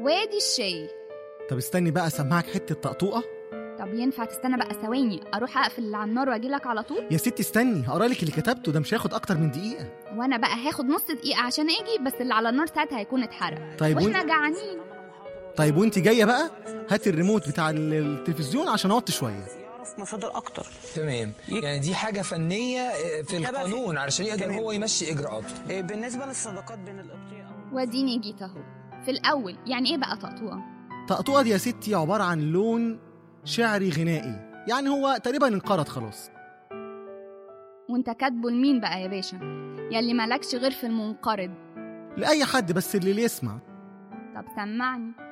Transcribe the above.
وادي الشاي طب استني بقى اسمعك حته طقطوقه طب ينفع تستنى بقى ثواني اروح اقفل اللي على النار واجيلك على طول يا ستي استني هقرا لك اللي كتبته ده مش هياخد اكتر من دقيقه وانا بقى هاخد نص دقيقه عشان اجي بس اللي على النار ساعتها هيكون اتحرق طيب واحنا وانت جعانين طيب وانت جايه بقى هاتي الريموت بتاع ال- التلفزيون عشان اوطي شويه يعرف مصادر اكتر تمام يعني دي حاجة فنية آه، في القانون علشان يقدر تمام. هو يمشي إجراءاته إيه، بالنسبه للصداقات بين القبطيه او واديني جيت اهو في الاول يعني ايه بقى طقطوقه طقطوقه دي يا ستي عباره عن لون شعري غنائي يعني هو تقريبا انقرض خلاص وانت كاتبه لمين بقى يا باشا يلي مالكش غير في المنقرض لاي حد بس اللي يسمع طب سمعني